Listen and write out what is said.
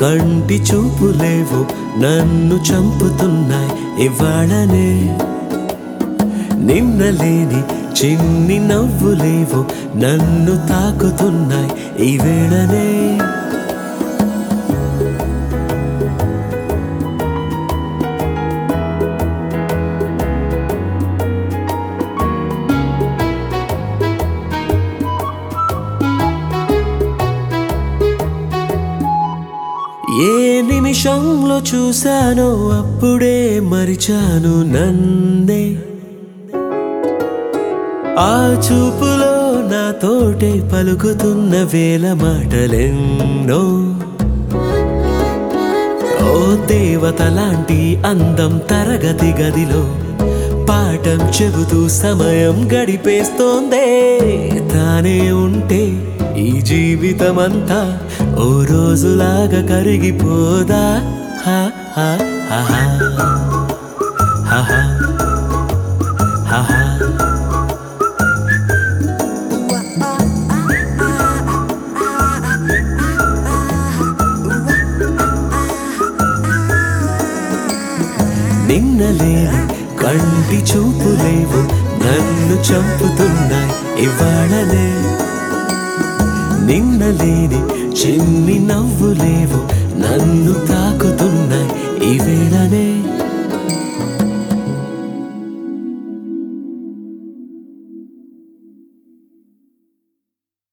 కంటి చూపులేవు నన్ను చంపుతున్నాయి ఇవాళనే నిన్నలేని చిన్ని నవ్వులేవు నన్ను తాకుతున్నాయి ఈ వేళనే ఏ నిమిషంలో చూశానో అప్పుడే మరిచాను నన్నే ఆ చూపులో నాతోటే పలుకుతున్న వేల మాటలెన్నో ఓ దేవత లాంటి అందం తరగతి గదిలో పాఠం చెబుతూ సమయం గడిపేస్తోందే తానే ఉంటే ఈ జీవితమంతా ఓ రోజులాగా కరిగిపోదా హా హా హా హా హా హా హా హా నిన్నలేని కంటి చూపులేవు నన్ను చంపుతున్నాయి ఇవాళనే నిన్నలేని చిన్ని నవ్వులేవు నన్ను